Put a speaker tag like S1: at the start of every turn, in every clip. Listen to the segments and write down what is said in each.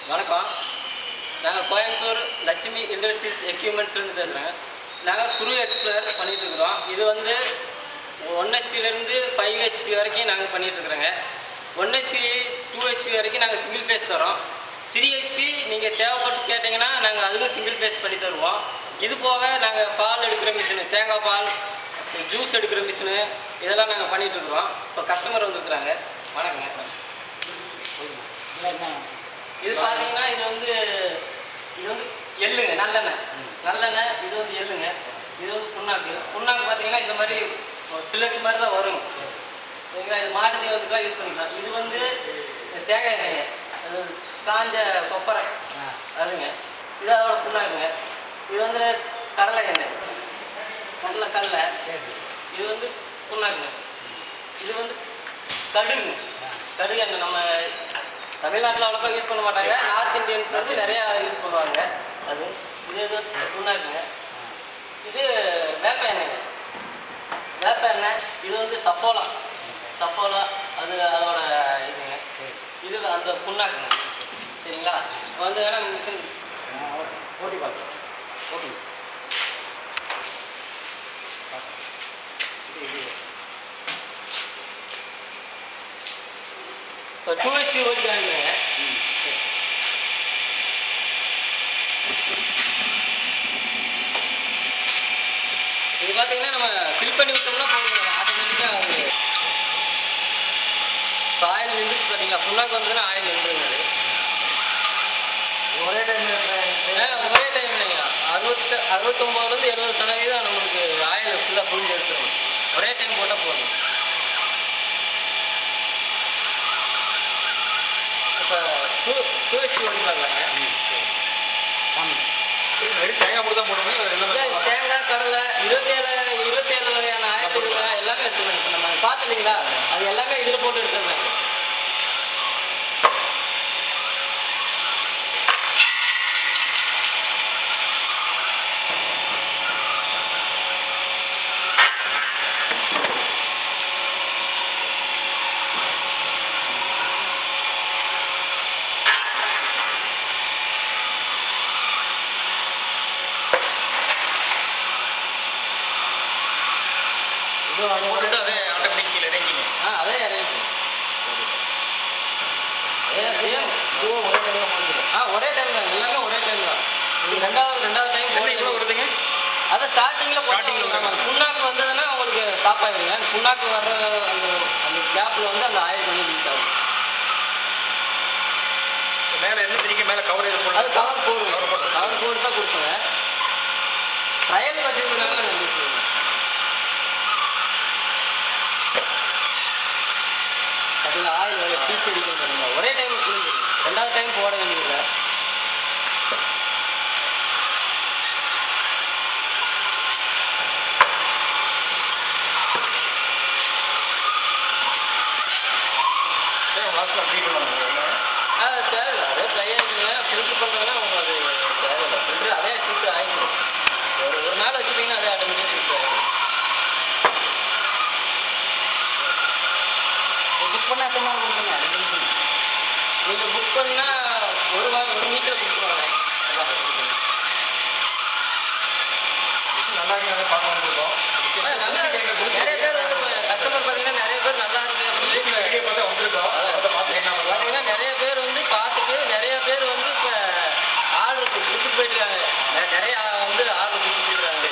S1: வணக்கம் நாங்கள் கோயம்புத்தூர் லட்சுமி இண்டஸ்ட்ரீஸ் எக்யூப்மெண்ட்ஸ்லேருந்து பேசுகிறேன் நாங்கள் ஸ்க்ரூ எக்ஸ்ப்ளர் பண்ணிட்டு இருக்கிறோம் இது வந்து ஒன் ஹெச்பிலேருந்து ஃபைவ் ஹெச்பி வரைக்கும் நாங்கள் பண்ணிட்டு இருக்கிறோங்க ஒன் ஹெச்பி டூ ஹெச்பி வரைக்கும் நாங்கள் சிங்கிள் ஃபேஸ் தரோம் த்ரீ ஹெச்பி நீங்கள் தேவைப்பட்டு கேட்டிங்கன்னா நாங்கள் அதுவும் சிங்கிள் ஃபேஸ் பண்ணி தருவோம் இது போக நாங்கள் பால் எடுக்கிற மிஷினு தேங்காய் பால் ஜூஸ் எடுக்கிற மிஷினு இதெல்லாம் நாங்கள் பண்ணிட்டு இருக்கிறோம் இப்போ கஸ்டமர் வந்துருக்குறாங்க வணக்கங்க இது பார்த்தீங்கன்னா இது வந்து இது வந்து எள்ளுங்க நல்லெண்ணெய் நல்லெண்ணெய் இது வந்து எள்ளுங்க இது வந்து புண்ணாக்கு புண்ணாக்கு பார்த்தீங்கன்னா இந்த மாதிரி சில்லட்டு மாதிரி தான் வரும் சரிங்களா இது மாட்டு தீவனத்துக்குலாம் யூஸ் பண்ணிக்கலாம் இது வந்து தேங்காய் எண்ணெய்ங்க அது காஞ்ச கொப்பரை அதுங்க இது அதோட புண்ணாக்குங்க இது வந்து கடலை எண்ணெய் கடலை கடலை இது வந்து புண்ணாக்குங்க இது வந்து கடுகுங்க கடுகு எண்ணெய் நம்ம தமிழ்நாட்டில் அவ்வளோக்கா யூஸ் பண்ண மாட்டாங்க நார்த் இந்தியன்ஸ் வந்து நிறையா யூஸ் பண்ணுவாங்க அது இது இது புண்ணாக்குங்க இது வேப்ப எண்ணெய் வேப்ப எண்ணெய் இது வந்து சஃபோலா சஃபோலா அது அதோட இதுங்க இது அந்த புண்ணாக்குங்க சரிங்களா இப்போ வந்து வேணா மிஷின் ஓட்டி பார்க்கலாம் ஓட்டி இப்போ டூ ஹெச்பி ஓட்டி காமிக்கிறேங்க இது பார்த்தீங்கன்னா நம்ம ஃபில் பண்ணி விட்டோம்னா போதும் ஆட்டோமேட்டிக்காக அது இப்போ ஆயில் நின்றுச்சு பார்த்தீங்களா புண்ணாக்கு வந்ததுன்னா ஆயில் நின்றுங்க அது
S2: ஒரே டைம்
S1: ஆ, ஒரே டைம் இல்லைங்க அறுபத்து அறுபத்தொம்போதுலேருந்து எழுபது சதவீதம் நம்மளுக்கு ஆயில் ஃபுல்லாக புரிஞ்சு எடுத்துருவோம் ஒரே டைம் போட்டால் போதும் இப்போ டூ டூ ஹெச்பி ஓட்டி பார்க்கலாங்க
S2: வெறும் தேங்காய் மட்டும் தான் போடணும் வேற எல்லாமே
S1: இது தேங்காய் கடலை இருபத்தேழு இருபத்தேழு வகையான ஆயிரத்தி எல்லாமே எடுத்துக்கணும் இப்போ நம்ம பார்த்துட்டீங்களா அது எல்லாமே இதில் போட்டு எடுத்துருந்தாங்க
S2: இது போட்டுட்டு அதே ஆட்டோமேட்டிக் கீழே இறங்கிங்க
S1: ஆ அதே இறங்கிக்கும் அதே சேம்
S2: இதுவும் ஒரே டைம் போடுங்க
S1: ஆ ஒரே டைம் தான் எல்லாமே ஒரே டைம் தான் இது ரெண்டாவது ரெண்டாவது டைம்
S2: என்ன இவ்வளோ வருதுங்க
S1: அது ஸ்டார்டிங்கில்
S2: Starting ல
S1: போட்டு
S2: வருது.
S1: புண்ணாக்கு வந்ததுன்னா உங்களுக்கு ஸ்டாப் ஆயிடுங்க அந்த புண்ணாக்கு வர்ற அந்த அந்த கேப்பில் வந்து அந்த ஆயில் கொஞ்சம் லீக் ஆகும்
S2: மேலே என்ன திரிக்க மேலே கவர் இது
S1: அது
S2: போடணும்
S1: கவர் போடுங்க கவர் போட்டு தான் கொடுப்பேங்க ட்ரையல் வச்சுருந்தனால நம்பிட்டு அதில் ஆயில் வேலை பீச் அடிக்கணும் ஒரே டைம் புரிஞ்சிடும் ரெண்டாவது டைம் போட வேண்டியதில்லை
S2: லாஸ்ட்டில் அப்படி பண்ணுவாங்க
S1: அது தேவையில்லை அதே ட்ரையாகிங்க ஃபில்ட்ரு பண்ணுறதுனா அவங்க அது தேவையில்லை ஃபில்ட்ரு அதே ஃபில்ட்ரு ஆகிடும் ஒரு ஒரு நாள் வச்சுட்டிங்கன்னா அதே ஆட்டோமேட்டிக் ஃபில்ட்ரு ஆகிடும் புக் பண்ண எத்தனை நாள் கொடுப்பீங்க நீங்கள் புக் பண்ணால் ஒரு வாரம் ஒரு வீக்கில் கொடுத்துருவாங்க
S2: நல்லா இருக்கு அதை பார்க்க வந்துருக்கோம்
S1: ஆ, நல்லா இருக்கு நிறைய பேர் வந்து கஸ்டமர் பார்த்தீங்கன்னா நிறைய பேர் நல்லா இருக்கு அப்படின்னு
S2: வீட்டில் வீடியோ பார்த்தா வந்திருக்கோம் அதை பார்த்து என்ன பண்ணலாம்
S1: பார்த்தீங்கன்னா நிறைய பேர் வந்து பார்த்துட்டு நிறைய பேர் வந்து இப்போ ஆர்டர் கொடுத்துட்டு போயிட்டுருக்காங்க நெ- நிறைய வந்து ஆர்டர் கொடுத்துட்டு போயிட்டுருக்காங்க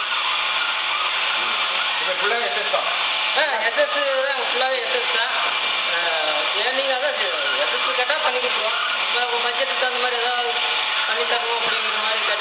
S2: இப்போ ஃபுல்லாக எஸ்எஸ் தான்
S1: எஸ்எஸ் தான் ஃபுல்லாகவே எஸ்எஸ் தான் ஏர்னிங் அதான் எஸ்எஸ் கேட்டால் பண்ணி கொடுத்துருவோம் இப்போ உங்கள் பட்ஜெட்டுக்கு தகுந்த மாதிரி ஏதாவது பண்ணி தருவோம் அப்படிங்கிற மாதிரி